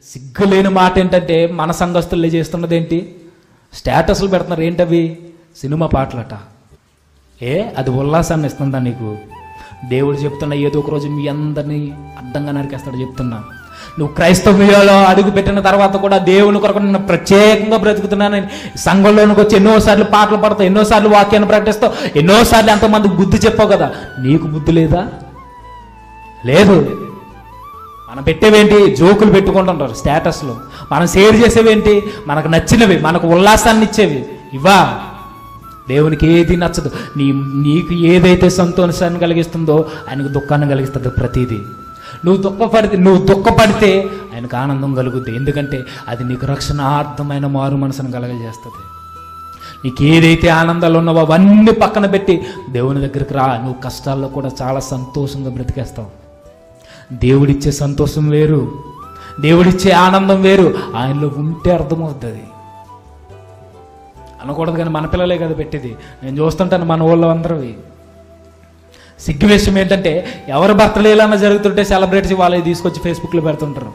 సిగ్గులేని మాట ఏంటంటే మన సంఘస్థులే చేస్తున్నది ఏంటి స్టేటస్లు పెడుతున్నారు ఏంటవి సినిమా పాటలట ఏ అది ఉల్లాసాన్ని ఇస్తుందా నీకు దేవుడు చెప్తున్నా ఏదో ఒక రోజు మీ అందరినీ అడ్డంగా నరికేస్తాడు చెప్తున్నా నువ్వు క్రైస్తవ్యంలో అడుగు పెట్టిన తర్వాత కూడా దేవుని కొరకు నేను ప్రత్యేకంగా బ్రతుకుతున్నానని సంఘంలోనికి వచ్చి ఎన్నోసార్లు పాటలు పడతావు ఎన్నోసార్లు వాక్యాన్ని ప్రకటిస్తావు ఎన్నోసార్లు ఎంతమంది బుద్ధి చెప్పావు కదా నీకు బుద్ధి లేదా లేదు మనం పెట్టేవేంటి జోకులు పెట్టుకుంటుంటారు స్టేటస్లో మనం షేర్ చేసేవేంటి మనకు నచ్చినవి మనకు ఉల్లాసాన్ని ఇచ్చేవి ఇవా దేవునికి ఏది నచ్చదు నీ నీకు ఏదైతే సంతోషాన్ని కలిగిస్తుందో ఆయనకు దుఃఖాన్ని కలిగిస్తుంది ప్రతిదీ నువ్వు దుఃఖపడితే నువ్వు దుఃఖపడితే ఆయనకు ఆనందం కలుగుద్ది ఎందుకంటే అది నీకు రక్షణార్థమైన మారు మనసును కలగజేస్తుంది నీకు ఏదైతే ఆనందాలు ఉన్నావో అవన్నీ పక్కన పెట్టి దేవుని దగ్గరికి రా నువ్వు కష్టాల్లో కూడా చాలా సంతోషంగా బ్రతికేస్తావు దేవుడిచ్చే సంతోషం వేరు దేవుడిచ్చే ఆనందం వేరు ఆయనలో ఉంటే అర్థమవుతుంది అనకూడదు కానీ మన పిల్లలే కదా పెట్టేది నేను చూస్తుంటాను మన ఊళ్ళో అందరివి సిగ్గు విషయం ఏంటంటే ఎవరి బర్త్డే ఏలన్నా జరుగుతుంటే సెలబ్రేట్ చేసి వాళ్ళకి తీసుకొచ్చి ఫేస్బుక్లో పెడుతుంటారు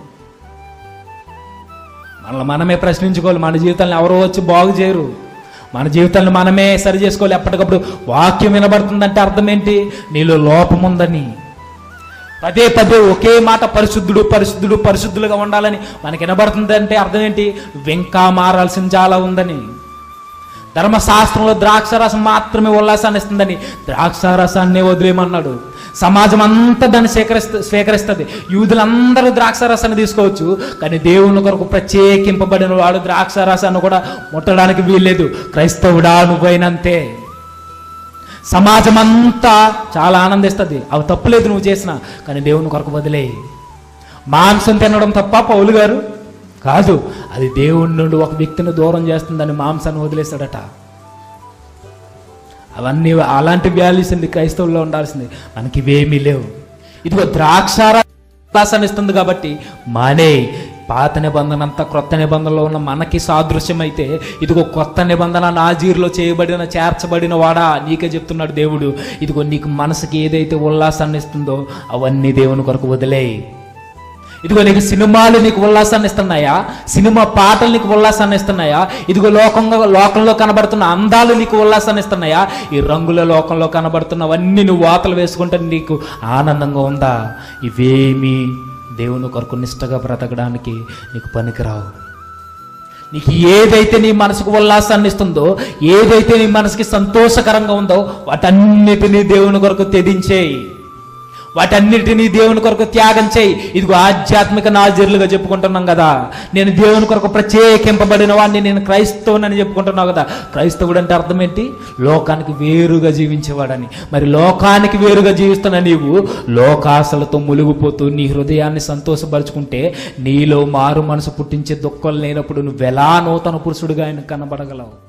మనల్ని మనమే ప్రశ్నించుకోవాలి మన జీవితాన్ని ఎవరో వచ్చి బాగు చేయరు మన జీవితాన్ని మనమే సరి చేసుకోవాలి ఎప్పటికప్పుడు వాక్యం వినబడుతుందంటే అర్థం ఏంటి నీలో లోపం ఉందని పదే పదే ఒకే మాట పరిశుద్ధుడు పరిశుద్ధుడు పరిశుద్ధులుగా ఉండాలని మనకి వినబడుతుంది అంటే అర్థం ఏంటి వెంకా మారాల్సిన చాలా ఉందని ధర్మశాస్త్రంలో ద్రాక్షారసం మాత్రమే ఉల్లాసాన్ని ఇస్తుందని ద్రాక్షారసాన్ని వదిలేయమన్నాడు సమాజం అంతా దాన్ని స్వీకరిస్త స్వీకరిస్తుంది యూదులందరూ ద్రాక్షారసాన్ని తీసుకోవచ్చు కానీ దేవుని కొరకు ప్రత్యేకింపబడిన వాడు ద్రాక్షారసాన్ని కూడా ముట్టడానికి వీల్లేదు క్రైస్తవుడా నువ్వైనంతే సమాజం అంతా చాలా ఆనందిస్తుంది అవి తప్పులేదు నువ్వు చేసిన కానీ దేవుని కొరకు వదిలే మాంసం తినడం తప్ప పౌలు గారు కాదు అది దేవుడి నుండి ఒక వ్యక్తిని దూరం చేస్తుందని మాంసాన్ని వదిలేస్తాడట అవన్నీ అలాంటి వాల్యూస్ అండి క్రైస్తవుల్లో ఉండాల్సింది మనకి ఇవేమీ లేవు ఇదిగో ద్రాక్షారాసాన్ని ఇస్తుంది కాబట్టి మానే పాత నిబంధన అంతా క్రొత్త నిబంధనలో ఉన్న మనకి సాదృశ్యం అయితే ఇదిగో కొత్త నిబంధన నాజీరులో చేయబడిన చేర్చబడిన వాడా నీకే చెప్తున్నాడు దేవుడు ఇదిగో నీకు మనసుకి ఏదైతే ఉల్లాసాన్ని ఇస్తుందో అవన్నీ దేవుని కొరకు వదిలేయి ఇదిగో నీకు సినిమాలు నీకు ఉల్లాసాన్ని ఇస్తున్నాయా సినిమా పాటలు నీకు ఉల్లాసాన్ని ఇస్తున్నాయా ఇదిగో లోకంగా లోకంలో కనబడుతున్న అందాలు నీకు ఉల్లాసాన్ని ఇస్తున్నాయా ఈ రంగుల లోకంలో కనబడుతున్నవన్నీ నువ్వు వాతలు వేసుకుంటే నీకు ఆనందంగా ఉందా ఇవేమీ దేవుని కొరకు నిష్టగా బ్రతకడానికి నీకు పనికిరావు నీకు ఏదైతే నీ మనసుకు ఉల్లాసాన్ని ఇస్తుందో ఏదైతే నీ మనసుకి సంతోషకరంగా ఉందో వాటన్నిటినీ దేవుని కొరకు తెదించేయి వాటన్నిటినీ దేవుని కొరకు త్యాగం చేయి ఇదిగో ఆధ్యాత్మిక నాజరులుగా చెప్పుకుంటున్నాం కదా నేను దేవుని కొరకు ప్రత్యేకింపబడిన వాడిని నేను క్రైస్తవునని చెప్పుకుంటున్నావు కదా క్రైస్తవుడు అంటే అర్థం ఏంటి లోకానికి వేరుగా జీవించేవాడని మరి లోకానికి వేరుగా జీవిస్తున్న నీవు లోకాశలతో మునిగిపోతూ నీ హృదయాన్ని సంతోషపరుచుకుంటే నీలో మారు మనసు పుట్టించే దుఃఖాలు లేనప్పుడు నువ్వెలా నూతన పురుషుడిగా ఆయన కనబడగలవు